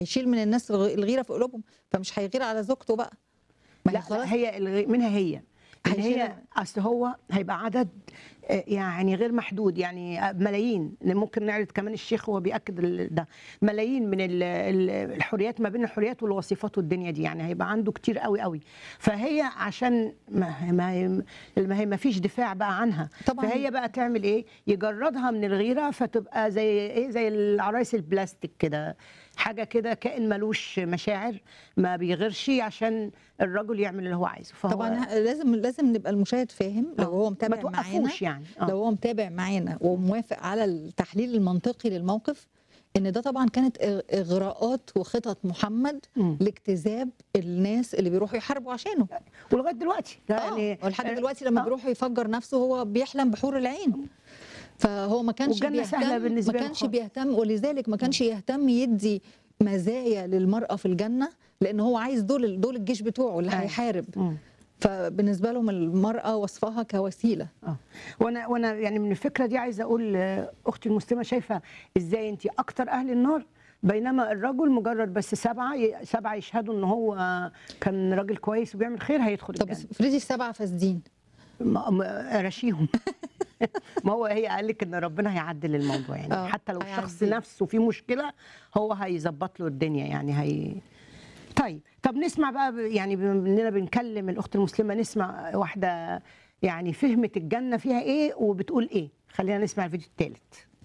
يشيل من الناس الغ- الغيره في قلوبهم فمش هيغير على زوجته بقى ما هي لا خلاص هي الغ- منها هي ان هي هيشيلها. اصل هو هيبقى عدد آه، يعني غير محدود يعني آه، ملايين اللي ممكن نعرض كمان الشيخ وهو بياكد ال- ده ملايين من ال- ال- الحريات ما بين الحريات والوظيفات والدنيا دي يعني هيبقى عنده كتير قوي قوي فهي عشان ما ما هي ما, هي ما فيش دفاع بقى عنها طبعاً. فهي بقى تعمل ايه يجردها من الغيره فتبقى زي ايه زي العرايس البلاستيك كده حاجه كده كائن ملوش مشاعر ما بيغيرش عشان الرجل يعمل اللي هو عايزه فهو طبعا لازم لازم نبقى المشاهد فاهم لو آه، هو ما متابع معانا توقفوش يعني آه. لو هو متابع معانا وموافق على التحليل المنطقي للموقف ان ده طبعا كانت إغ- اغراءات وخطط محمد مم. لاجتذاب الناس اللي بيروحوا يحاربوا عشانه ولغايه دلوقتي يعني يعني ولحد دلوقتي لما آه. بيروح يفجر نفسه هو بيحلم بحور العين فهو ما كانش والجنة سهلة بيهتم بالنسبة ما له كانش خالص. بيهتم ولذلك ما كانش يهتم يدي مزايا للمرأة في الجنة لأن هو عايز دول دول الجيش بتوعه اللي أيوة. هيحارب مم. فبالنسبة لهم المرأة وصفها كوسيلة اه وانا وانا يعني من الفكره دي عايزه اقول آه، اختي المسلمه شايفه ازاي انت اكتر اهل النار بينما الرجل مجرد بس سبعه ي- سبعه يشهدوا ان هو كان راجل كويس وبيعمل خير هيدخل طب الجنه افرضي السبعة فاسدين ما- ما- رشيهم ما هو هي قال لك ان ربنا هيعدل الموضوع يعني آه، حتى لو الشخص هيعدل. نفسه فيه مشكله هو هيظبط له الدنيا يعني هي طيب طب نسمع بقى ب- يعني بما اننا بنكلم الاخت المسلمه نسمع واحده يعني فهمت الجنه فيها ايه وبتقول ايه خلينا نسمع الفيديو الثالث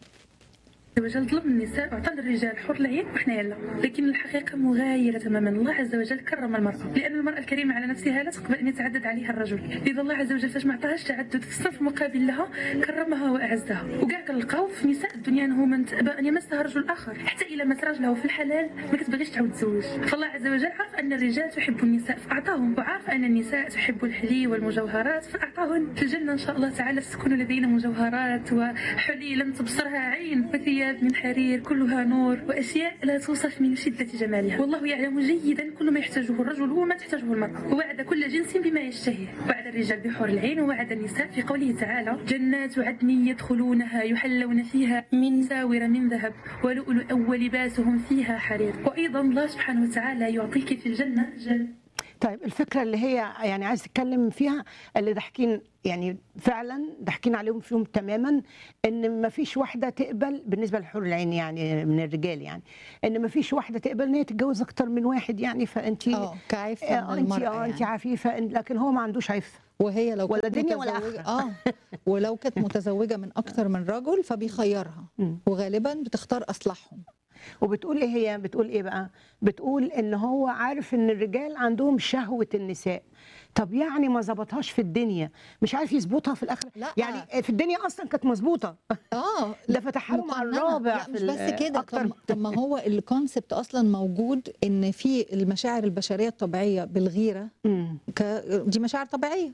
عز وجل ظلم النساء وعطى للرجال حر العين وحنايا لا لكن الحقيقة مغايرة تماما الله عز وجل كرم المرأة لأن المرأة الكريمة على نفسها لا تقبل أن يتعدد عليها الرجل لذا الله عز وجل فاش ما عطاهاش تعدد في الصف المقابل لها كرمها وأعزها وكاع كنلقاو في نساء الدنيا أنه من تأبى أن يمسها رجل آخر حتى إلى مس راجلها في الحلال ما كتبغيش تعاود تزوج فالله عز وجل عرف أن الرجال تحب النساء فأعطاهم وعارف أن النساء تحب الحلي والمجوهرات فأعطاهن في الجنة إن شاء الله تعالى تكون لدينا مجوهرات وحلي لم تبصرها عين وثياب من حرير كلها نور وأشياء لا توصف من شدة جمالها والله يعلم جيدا كل ما يحتاجه الرجل وما تحتاجه المرأة ووعد كل جنس بما يشتهيه وعد الرجال بحور العين ووعد النساء في قوله تعالى جنات عدن يدخلونها يحلون فيها من ساور من ذهب ولؤلؤا ولباسهم فيها حرير وأيضا الله سبحانه وتعالى يعطيك في الجنة جنة طيب الفكره اللي هي يعني عايز تتكلم فيها اللي ضاحكين يعني فعلا ضاحكين عليهم فيهم تماما ان ما فيش واحده تقبل بالنسبه للحور العين يعني من الرجال يعني ان ما فيش واحده تقبل ان هي تتجوز اكتر من واحد يعني فانت اه كعفة آه، من انت المرأة اه انت يعني. عفيفه لكن هو ما عندوش عفه وهي لو ولا كانت دنيا ولا متزوجة- آخرة. اه ولو كانت متزوجة من أكتر من رجل فبيخيرها مم. وغالبا بتختار أصلحهم وبتقول ايه هي بتقول ايه بقى بتقول ان هو عارف ان الرجال عندهم شهوه النساء طب يعني ما ظبطهاش في الدنيا مش عارف يظبطها في الاخر لا. يعني في الدنيا اصلا كانت مظبوطه اه ده فتحها له مع مقننة. الرابع لا في مش ال- بس كده أكتر طب, طب ما هو الكونسبت اصلا موجود ان في المشاعر البشريه الطبيعيه بالغيره مم. ك... دي مشاعر طبيعيه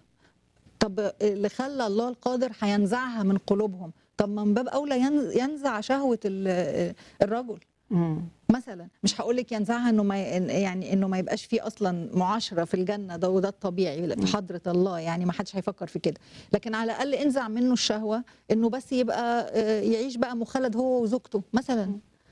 طب اللي خلى الله القادر هينزعها من قلوبهم طب ما من باب اولى ين- ينزع شهوه ال- الرجل مم. مثلا مش هقول لك ينزعها انه ما يعني انه ما يبقاش فيه اصلا معاشره في الجنه ده وده الطبيعي في حضره الله يعني ما حدش هيفكر في كده لكن على الاقل انزع منه الشهوه انه بس يبقى آه، يعيش بقى مخلد هو وزوجته مثلا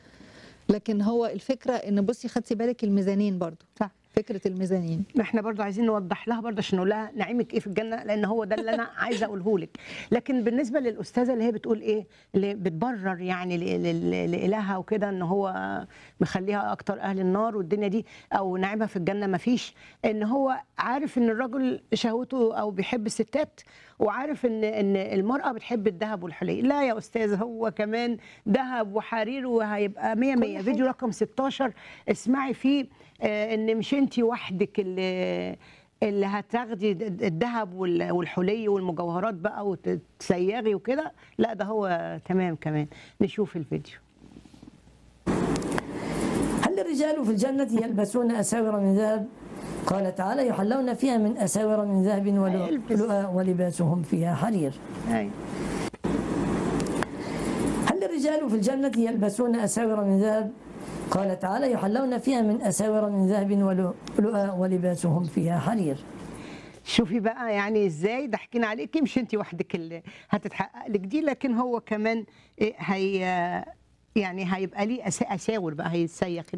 لكن هو الفكره ان بصي خدتي بالك الميزانين برضو صح فكره الميزانين ما احنا برضو عايزين نوضح لها برضو عشان نقول لها نعيمك ايه في الجنه لان هو ده اللي انا عايزه اقوله لك لكن بالنسبه للاستاذه اللي هي بتقول ايه اللي بتبرر يعني ل- ل- لالهها وكده ان هو مخليها اكتر اهل النار والدنيا دي او نعيمها في الجنه ما فيش ان هو عارف ان الرجل شهوته او بيحب الستات وعارف ان ان المراه بتحب الذهب والحلي لا يا استاذ هو كمان ذهب وحرير وهيبقى 100 100 حاجة. فيديو رقم 16 اسمعي فيه آه، ان مش انت وحدك اللي اللي هتاخدي الذهب وال- والحلي والمجوهرات بقى وتسيغي وكده لا ده هو تمام كمان نشوف الفيديو هل الرجال في الجنة يلبسون أساور من ذهب قال تعالى يحلون فيها من أساور من ذهب ولؤلؤا ولباسهم فيها حرير أيوة. هل الرجال في الجنة يلبسون أساور من ذهب قال تعالى يحلون فيها من أساور من ذهب ولؤلؤا ولباسهم فيها حرير شوفي بقى يعني ازاي ضحكين عليكي مش انت وحدك اللي هتتحقق لك دي لكن هو كمان إيه هي يعني هيبقى ليه أسا- اساور بقى هيتسيخ